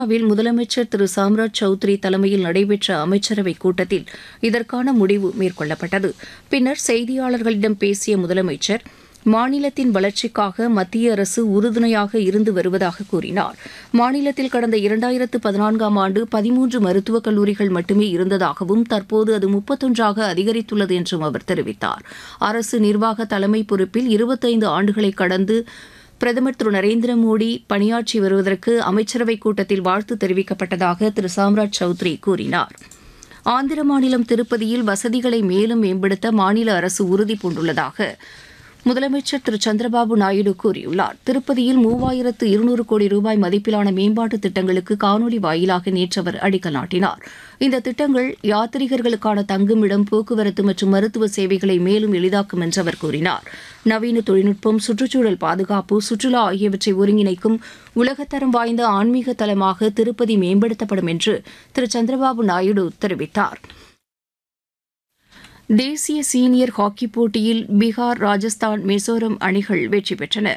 will முதலமைச்சர் திரு சாம்ராஜ் சௌத்ரி தலைமையில் நடைபெற்ற அமைச்சரவைக் கூட்டத்தில் இதற்கான முடிவு மேற்கொள்ளப்பட்டது பின்னர் செய்தியாளர்களிடம் பேசிய முதலமைச்சர் மாநிலத்தின் வளர்ச்சிக்காக மத்திய அரசு உறுதுணையாக இருந்து வருவதாக கூறினார் மாநிலத்தில் கடந்த இரண்டாயிரத்து பதினான்காம் ஆண்டு பதிமூன்று மருத்துவக் கல்லூரிகள் மட்டுமே இருந்ததாகவும் தற்போது அது முப்பத்தொன்றாக அதிகரித்துள்ளது என்றும் அவர் தெரிவித்தார் அரசு நிர்வாக தலைமை பொறுப்பில் இருபத்தைந்து ஆண்டுகளை கடந்து பிரதமர் திரு நரேந்திர மோடி பணியாற்றி வருவதற்கு அமைச்சரவைக் கூட்டத்தில் வாழ்த்து தெரிவிக்கப்பட்டதாக திரு சாம்ராஜ் சௌத்ரி கூறினார் ஆந்திர மாநிலம் திருப்பதியில் வசதிகளை மேலும் மேம்படுத்த மாநில அரசு உறுதி பூண்டுள்ளதாக முதலமைச்சர் திரு சந்திரபாபு நாயுடு கூறியுள்ளார் திருப்பதியில் மூவாயிரத்து இருநூறு கோடி ரூபாய் மதிப்பிலான மேம்பாட்டு திட்டங்களுக்கு காணொலி வாயிலாக நேற்று அவர் அடிக்கல் நாட்டினார் இந்த திட்டங்கள் யாத்ரீகர்களுக்கான தங்குமிடம் போக்குவரத்து மற்றும் மருத்துவ சேவைகளை மேலும் எளிதாக்கும் என்று அவர் கூறினார் நவீன தொழில்நுட்பம் சுற்றுச்சூழல் பாதுகாப்பு சுற்றுலா ஆகியவற்றை ஒருங்கிணைக்கும் உலகத்தரம் வாய்ந்த ஆன்மீக தலமாக திருப்பதி மேம்படுத்தப்படும் என்று திரு சந்திரபாபு நாயுடு தெரிவித்தார் தேசிய சீனியர் ஹாக்கி போட்டியில் பீகார் ராஜஸ்தான் மிசோரம் அணிகள் வெற்றி பெற்றன